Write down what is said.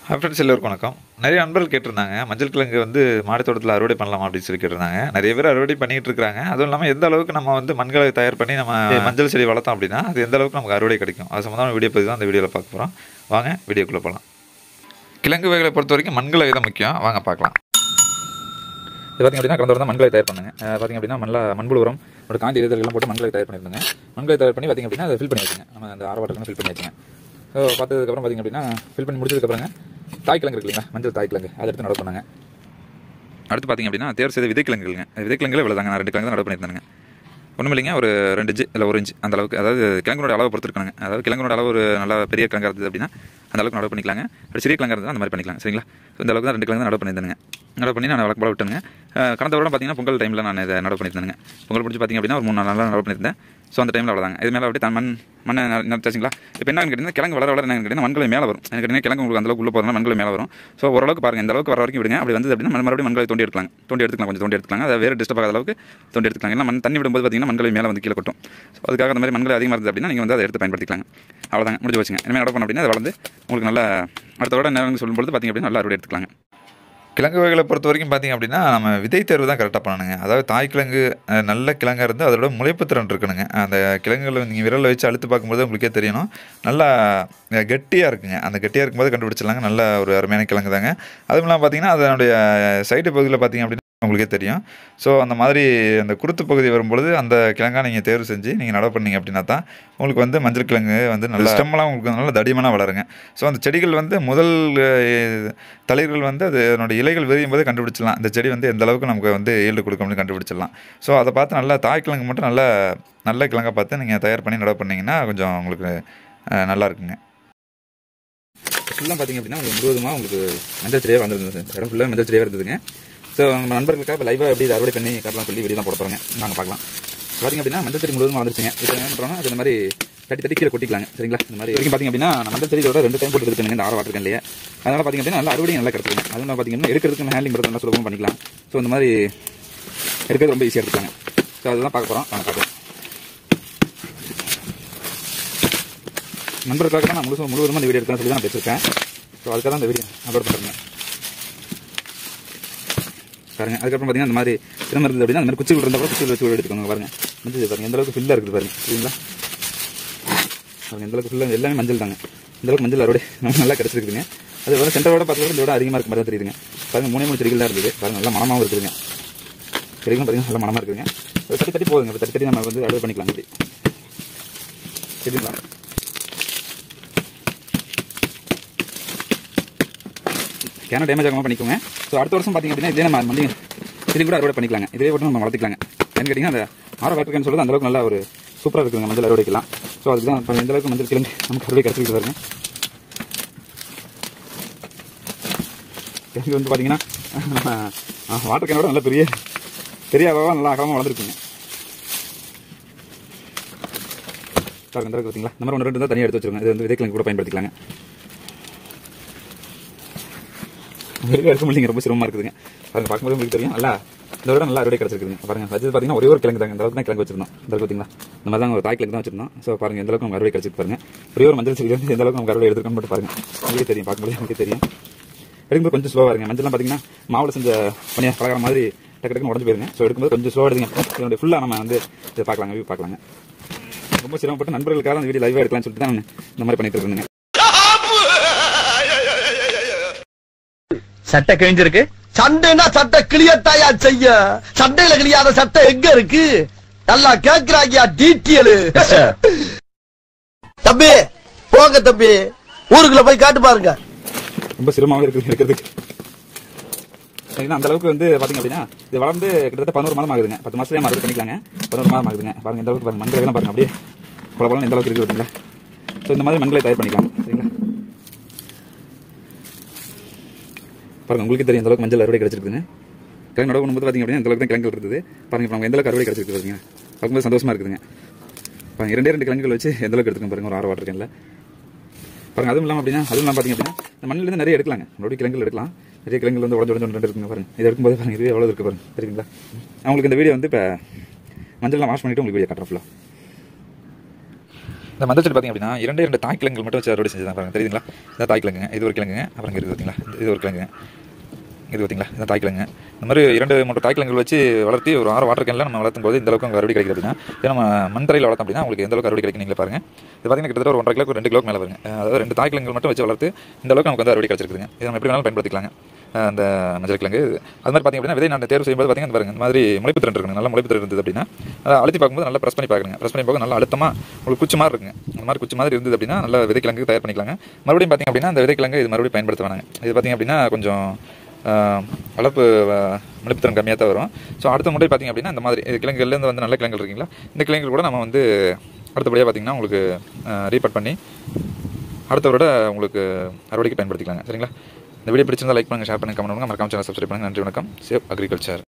Friends எல்லோருக்கும் வணக்கம் நிறைய நண்பர்கள் கேட்டிருந்தாங்க மஞ்சள் கிழங்கு வந்து மாடித்தோட்டத்தில் அறுவடை பண்ணலாமா அப்படின்னு சொல்லி கேட்டிருந்தாங்க நிறைய பேர் அறுவடை பண்ணிட்டு இருக்காங்க அதுவும் இல்லாமல் எந்த அளவுக்கு நம்ம வந்து மண்களை தயார் பண்ணி நம்ம மஞ்சள் செடி வளர்த்தோம் அப்படின்னா அது எந்த அளவுக்கு நமக்கு அறுவடை கிடைக்கும் அது சம்மந்தமான வீடியோ பற்றி தான் அந்த வீடியோவில் பார்க்க போகிறோம் வாங்க வீடியோக்குள்ளே போகலாம் கிழங்கு வகைகளை பொறுத்த வரைக்கும் மண்களை தான் முக்கியம் வாங்க பார்க்கலாம் இது பார்த்திங்க அப்படின்னா கடந்த வாரம் தான் மண்களை தயார் பண்ணுங்க பார்த்திங்க அப்படின்னா மண்ணில் மண்புழு உரம் ஒரு காந்தி இதழ்கள்லாம் போட்டு மண்களை தயார் பண்ணியிருந்தாங்க மண்களை தயார் பண்ணி பார்த்திங்க அப்படின்னா அதை ஃபில் பண்ணி வச்சுங்க நம்ம அந்த ஆறு வாட்டர் ஃபில் பண்ணி வச்சுங்க ஸோ பார்த்ததுக்கப்புறம் பார்த்திங்க அப்படின்னா ஃபில் பண்ணி முடிச்சதுக்கப்புறங்க தாய்க்கிழங்கு இருக்கு இல்லைங்களா மஞ்சள் தாய்க்கிழங்கு அதை எடுத்து நடவு பண்ணாங்க அடுத்து பார்த்திங்க அப்படின்னா தேர்வு செய்த விதைக்கிழங்குங்க விதைக்கிழங்குல இவ்வளோதாங்க நான் ரெண்டு கிழங்கு தான் நடவு பண்ணியிருந்தாங்க ஒன்றும் இல்லைங்க ஒரு ரெண்டு இன்ச்சு இல்லை ஒரு இன்ச்சு அந்த அளவுக்கு அதாவது கிழங்கோட அளவை பொறுத்து இருக்கணுங்க அதாவது கிழங்கோட அளவு ஒரு நல்ல பெரிய கிழங்கா இருந்தது அப்படின்னா அந்த அளவுக்கு நடவு பண்ணிக்கலாங்க ஒரு சிறிய கிழங்கா இருந்தால் அந்த மாதிரி பண்ணிக்கலாம் சரிங்களா ஸோ இந்த அளவுக்கு தான் ரெண்டு கிழங்கு தான் நடவு பண்ணியிருந்தேங்க நடவு பண்ணி நான் வழக்கு போல விட்டேங்க அஹ் கடந்த வருடம் பார்த்தீங்கன்னா பொங்கல் டைமில் நான் இதை நடவு பண்ணியிருந்தேங்க பொங்கல் முடிச்சு பார்த்தீங்க அப்படின்னா ஒரு மூணு நாலு நாள் நடவு பண்ணியிருந்தேன் ஸோ அந்த டைமில் அவ்வளோதாங்க இது மேலே அப்படியே தன் மண் மண்ணை நினச்சாச்சிங்களா இப்போ என்ன கேட்டிங்கன்னா கிழங்கு வளர வளர என்ன கேட்டிங்கன்னா மண்களை மேலே வரும் எனக்கு கேட்டிங்கன்னா கிழங்கு உங்களுக்கு அந்த அளவுக்கு உள்ள போகிறதுனால மண்களை மேலே வரும் ஸோ ஓரளவுக்கு பாருங்க இந்த அளவுக்கு வர வரைக்கும் விடுங்க அப்படி வந்து அப்படின்னா மண் மறுபடியும் மண்களை தோண்டி எடுக்கலாம் தோண்டி எடுத்துக்கலாம் கொஞ்சம் தோண்டி எடுத்துக்கலாம் அதை வேறு டிஸ்டர்ப் ஆகாத அளவுக்கு தோண்டி எடுத்துக்கலாம் ஏன்னா மண் தண்ணி விடும்போது பார்த்தீங்கன்னா மண்களை மேலே வந்து கீழே கொட்டும் ஸோ அதுக்காக அந்த மாதிரி மண்கள் அதிகமாக இருந்தது அப்படின்னா நீங்கள் வந்து அதை எடுத்து பயன்படுத்திக்கலாம் அவ்வளோதாங்க முடிஞ்சு வச்சுங்க இனிமேல் நடப்போம் அப்படின்னா அது வளர்ந்து உங்களுக்கு நல்லா அடுத்த விட நேரம் சொல்லும்போது பார்த்தீங்க அப்படின்னா நல்லா அறுவடை எடுத்துக்கலாங்க கிழங்கு வகைகளை பொறுத்த வரைக்கும் பார்த்திங்க அப்படின்னா நம்ம விதை தேர்வு தான் கரெக்டாக பண்ணணுங்க அதாவது தாய் கிழங்கு அஹ், நல்ல கிழங்கா இருந்து அதோட முளைப்பு திறன் இருக்கணுங்க அந்த கிழங்குகளை நீங்கள் விரலில் வச்சு அழுத்து பார்க்கும்போது உங்களுக்கே தெரியணும் நல்லா அஹ், கெட்டியாக இருக்குங்க அந்த கெட்டியாக இருக்கும்போது கண்டுபிடிச்சிடலாங்க நல்ல ஒரு அருமையான கிழங்கு தாங்க அதுவும் இல்லாமல் பார்த்தீங்கன்னா அதனுடைய சைடு பகுதியில் பார்த்தீங்க அப்படின்னா உங்களுக்கே தெரியும் ஸோ அந்த மாதிரி அந்த குருத்து பகுதி வரும்பொழுது அந்த கிழங்கா நீங்கள் தேர்வு செஞ்சு நீங்கள் நடவு பண்ணீங்க அப்படின்னா தான் உங்களுக்கு வந்து மஞ்சள் கிழங்கு வந்து நல்ல ஸ்டெம்மெல்லாம் உங்களுக்கு நல்ல தடிமனாக வளருங்க ஸோ அந்த செடிகள் வந்து முதல் அஹ், தளிர்கள் வந்து அது அதனுடைய இலைகள் விரியும் போது கண்டுபிடிச்சிடலாம் இந்த செடி வந்து எந்த அளவுக்கு நமக்கு வந்து ஈல்டு கொடுக்கும்னு கண்டுபிடிச்சிடலாம் ஸோ அதை பார்த்து நல்லா தாய் கிழங்கு மட்டும் நல்லா நல்ல கிழங்கா பார்த்து நீங்கள் தயார் பண்ணி நடவு பண்ணீங்கன்னா கொஞ்சம் உங்களுக்கு அஹ், நல்லா இருக்குங்க ஃபுல்லாக பார்த்தீங்க அப்படின்னா உங்களுக்கு முழுவதுமாக உங்களுக்கு மஞ்சள் செடியாக வந்துருந்தது இடம் ஃபுல்லாக மஞ்சள் செடியாக இருந்ததுங்க ஸோ நம்ம நண்பர்களுக்காக இப்போ லைவாக எப்படி இதை அறுவடை பண்ணி காட்டலாம் சொல்லி வீடியோ தான் போட போகிறாங்க நாங்கள் பார்க்கலாம் பார்த்தீங்க அப்படின்னா மஞ்சள் செடி முழுவதும் வந்துருச்சுங்க இப்போ என்ன பண்ணுறோம் அது இந்த மாதிரி தட்டி தட்டி கீழே கொட்டிக்கலாங்க சரிங்களா இந்த மாதிரி வரைக்கும் பார்த்தீங்க அப்படின்னா நான் மஞ்சள் செடியோட ரெண்டு டைம் போட்டு இருக்குங்க இந்த ஆறு வாட்டர் இல்லையா அதனால் பார்த்தீங்க அப்படின்னா நல்லா அறுவடையும் நல்லா கிடச்சிருங்க அதுவும் பார்த்தீங்கன்னா எடுக்கிறதுக்கு ஹேண்டிங் பண்ணுறது நல்லா சுலபமாக பண்ணிக்கலாம் ஸோ இந்த மாதிரி எடுக்கிறது ரொம்ப ஈஸியாக எடுத்துக்காங்க ஸோ அதுதான் பார்க்க போகிறோம் வாங்க பார்க்கலாம் நண்பர்களுக்காக தான் நான் முழுசும் முழுவதுமாக இந்த வீடியோ எடுக்கலாம் சொல்லி தான் நான் பேசியிருக்கேன் ஸோ அதுக்காக தான் இந்த வீடியோ அப்லோட் பண்ணுறேங்க பாருங்க அதுக்கப்புறம் பார்த்தீங்கன்னா இந்த மாதிரி திறமை இருந்தது அப்படின்னா அந்த மாதிரி குச்சிகள் இருந்தால் கூட குச்சிகள் வச்சு எடுத்துக்கோங்க பாருங்க மஞ்சள் பாருங்க எந்த அளவுக்கு ஃபில்லாக இருக்குது பாருங்க சரிங்களா பாருங்க எந்த அளவுக்கு ஃபுல்லாக எல்லாமே மஞ்சள் தாங்க இந்த அளவுக்கு மஞ்சள் அறுவடை நமக்கு நல்லா கிடச்சிருக்குதுங்க அது விட சென்டரோட பார்த்து இந்த விட அதிகமாக இருக்க மாதிரி தான் தெரியுதுங்க பாருங்க மூணே மூணு செடிகள் தான் இருக்குது பாருங்க நல்லா மனமாகவும் இருக்குதுங்க செடிகளும் பார்த்தீங்கன்னா நல்லா மனமாக இருக்குதுங்க ஒரு தட்டி தட்டி போகுதுங்க இப்ப தட்டி தட்டி நம்ம வந்து அறுவடை பண்ணிக்கலாம் இப்படி சரிங்களா கேன டேமேஜ் ஆகாமல் பண்ணிக்கோங்க ஸோ அடுத்த வருஷம் பார்த்தீங்க அப்படின்னா இதே நம்ம மல்லி செடி கூட அறுவடை பண்ணிக்கலாங்க இதே போட்டு நம்ம வளர்த்துக்கலாங்க ஏன்னு கேட்டிங்கன்னா அந்த ஆரோ காட்டுக்கன்னு சொல்லுறது அந்த அளவுக்கு நல்லா ஒரு சூப்பராக இருக்குங்க மஞ்சள் அறுவடைக்கலாம் ஸோ அதுக்கு தான் இப்போ எந்த அளவுக்கு மஞ்சள் கிழங்கு நமக்கு அறுவடை கிடச்சிருக்கு பாருங்க கிழங்கு வந்து பார்த்தீங்கன்னா வாட்டர் கேனோட நல்ல பெரிய பெரிய அளவாக நல்லா அகலமாக வளர்ந்துருக்குங்க பாருங்க இந்த அளவுக்கு பார்த்தீங்களா இந்த மாதிரி ஒன்று ரெண்டு தான் தனியாக எடுத்து வச்சிருக்கோங்க இது வந்து விதைக்கிழங்கு கூட பயன்படுத்திக்கலாங்க வெளியே எடுக்க முடியல ரொம்ப சிரமமா இருக்குதுங்க பாருங்க பார்க்கும்போது உங்களுக்கு தெரியும் நல்லா இந்த விட நல்லா அறுவடை கிடச்சிருக்குங்க பாருங்க அது பார்த்தீங்கன்னா ஒரே ஒரு கிழங்கு தாங்க இந்த அளவுக்கு தான் கிழங்கு வச்சிருந்தோம் இந்த அளவுக்கு பார்த்தீங்களா இந்த மாதிரி தான் ஒரு தாய் கிழங்கு தான் வச்சிருந்தோம் ஸோ பாருங்க எந்த அளவுக்கு நமக்கு அறுவடை கிடச்சிருக்கு பாருங்க ஒரே ஒரு மஞ்சள் செடி வந்து எந்த அளவுக்கு நமக்கு அறுவடை எடுத்துருக்கோம் மட்டும் பாருங்க உங்களுக்கு தெரியும் பார்க்கும்போது உங்களுக்கு தெரியும் எடுக்கும்போது கொஞ்சம் ஸ்லோவாக இருங்க மஞ்சள்லாம் பார்த்தீங்கன்னா மாவுல செஞ்ச பணியா பலகாரம் மாதிரி டக்கு டக்குன்னு உடஞ்சு போயிருங்க ஸோ எடுக்கும்போது கொஞ்சம் ஸ்லோவாக எடுங்க இதனுடைய ஃபுல்லாக நம்ம வந்து இதை பார்க்கலாங்க வியூ பார்க்கலாங்க ரொம்ப சிரமப்பட்டு நண்பர்களுக்காக அந்த வீடியோ லைவாக எடுக்கலாம்னு சொல்லிட்டு தான் நான் இந்த மாதிரி பண்ணிட்டு இருக்கேங்க சட்டை கிழிஞ்சிருக்கு சண்டைனா சட்டை கிளியத்தாயா செய்ய சண்டையில கிளியாத சட்டை எங்க இருக்கு நல்லா கேக்குறாங்கயா டீட்டியல் தம்பி போங்க தம்பி ஊருக்குள்ள போய் காட்டு பாருங்க ரொம்ப சிரமமாக இருக்குது இருக்கிறதுக்கு சரிங்களா அந்த அளவுக்கு வந்து பாத்தீங்க அப்படின்னா இது வளர்ந்து கிட்டத்தட்ட பதினோரு மாதம் ஆகுதுங்க பத்து மாசத்துலயே மறுபடியும் பண்ணிக்கலாங்க பதினோரு மாதம் ஆகுதுங்க பாருங்க இந்த அளவுக்கு பாருங்க மண்களை எல்லாம் பாருங்க அப்படியே பல பலம் எந்த அளவுக்கு இருக்குது பார்த்தீங்களா ஸோ இந்த மாதிரி மண்களை தயார் பண்ணிக்கலாம் சரிங்களா பாருங்க உங்களுக்கு தெரியும் இந்த அளவுக்கு மஞ்சள் அறுவடை கிடைச்சிருக்குங்க கிழங்கு நடவு பண்ணும்போது பாத்தீங்க அப்படின்னா இந்த அளவுக்கு தான் கிழங்கு இருக்குது பாருங்க இப்போ நமக்கு எந்த அளவுக்கு அறுவடை கிடைச்சிருக்கு பாருங்க பார்க்கும்போது சந்தோஷமா இருக்குதுங்க பாருங்க இரண்டே ரெண்டு கிழங்குகள் வச்சு எந்த அளவுக்கு எடுத்துக்கோங்க பாருங்க ஒரு ஆறு வாட்டர் கேன்ல பாருங்க அதுவும் இல்லாமல் அப்படின்னா அதுவும் இல்லாமல் பார்த்தீங்க அப்படின்னா இந்த மண்ணில் இருந்து நிறைய எடுக்கலாங்க மறுபடியும் கிழங்குகள் எடுக்கலாம் நிறைய கிழங்குகள் வந்து உடஞ்சு உடஞ்சு உடஞ்சு இருக்குங்க பாருங்க இது எடுக்கும்போது பாருங்க இதுவே எவ்வளோ இருக்கு பாருங்க சரிங்களா அவங்களுக்கு இந்த வீடியோ வந்து இப்போ மஞ்சள்லாம் வாஷ் பண்ணிட்டு உங்களுக்கு வீடியோ காட்டுறேன் ஃபுல்லாக இந்த மஞ்சள் செடி பார்த்திங்க அப்படின்னா இரண்டு இரண்டு தாய் கிழங்குகள் மட்டும் வச்சு அறுவடை செஞ்சு தான் பாருங்க தெரியுங்களா இந்த தாய் கிழங்குங்க இது ஒரு கிழங்குங்க அப்புறம் இங்க இருக்குது பார்த்தீங்களா இது- இது ஒரு கிழங்குங்க இது பார்த்தீங்களா இந்த தாய் கிழங்கு இந்த மாதிரி இரண்டு மூன்று தாய் கிழங்குகள் வச்சு வளர்த்தி ஒரு ஆறு வாட்டர் கேனில் நம்ம வளர்த்தும் போது இந்த அளவுக்கு உங்களுக்கு அறுவடை கிடைக்குது அப்படின்னா இதே நம்ம மண் தரையில் வளர்த்தோம் அப்படின்னா உங்களுக்கு எந்த அளவுக்கு அறுவடை கிடைக்கும் நீங்களே பாருங்க இது பார்த்தீங்கன்னா கிட்டத்தட்ட ஒரு ஒன்றரை கிலோ ரெண்டு கிலோக்கு மேலே வருங்க அஹ் அதாவது ரெண்டு தாய் கிழங்குகள் மட்டும் வச்சு வளர்த்து இந்த அளவுக்கு நமக்கு வந்து அறுவடை கிடைச்சிருக்குதுங்க இதை நம்ம எப்படி வேணாலும் பயன்படுத்திக்கலாங்க அஹ் அந்த மஞ்சள் கிழங்கு இது. அது மாதிரி பார்த்தீங்க அப்படின்னா விதை நான் தேர்வு செய்யும்போது பார்த்தீங்கன்னா பாருங்க இந்த மாதிரி முளைப்பு திறன் இருக்குங்க நல்ல முளைப்பு திறன் இருந்தது அப்படின்னா அதை அழுத்தி பார்க்கும்போது நல்லா ப்ரெஸ் பண்ணி பார்க்குறேங்க ப்ரெஸ் பண்ணி பார்க்க நல்லா அழுத்தமாக உங்களுக்கு குச்சி மாதிரி இருக்குங்க இந்த மாதிரி குச்சி மாதிரி இருந்தது அப்படின்னா நல்ல விதைக்கிழங்கு தயார் பண்ணிக்கலாங்க மறுபடியும் பார்த்தீங்க அப்படின்னா அந்த விதைக்கிழங்கு இது மறுபடியும் பயன்படுத்த வேணாங்க இது பார்த்தீங்க அப்படின்னா கொஞ்சம் ஆஹ், வளர்ப்பு ஆஹ், முளைப்புத்திறன் கம்மியாக தான் வரும் ஸோ அடுத்த முறை பார்த்தீங்க அப்படின்னா இந்த மாதிரி இது கிழங்குலேருந்து வந்து நல்ல கிழங்குகள் இருக்கீங்களா இந்த கிழங்குகள் கூட நம்ம வந்து அடுத்தபடியாக பார்த்தீங்கன்னா உங்களுக்கு ரீபட் பண்ணி அடுத்த விட உங்களுக்கு அறுவடைக்கு பயன்படுத்திக்கலாங்க சரிங்களா இந்த வீடியோ பிடிச்சிருந்தா லைக் பண்ணுங்கள் ஷேர் பண்ணுங்கள் கமெண்ட் பண்ணுங்கள் மறக்காம சேனல் சப்ஸ்கிரைப் பண்ணுங்கள் நன்றி வணக்கம் சேவ் அக்ரிகல்ச்சர்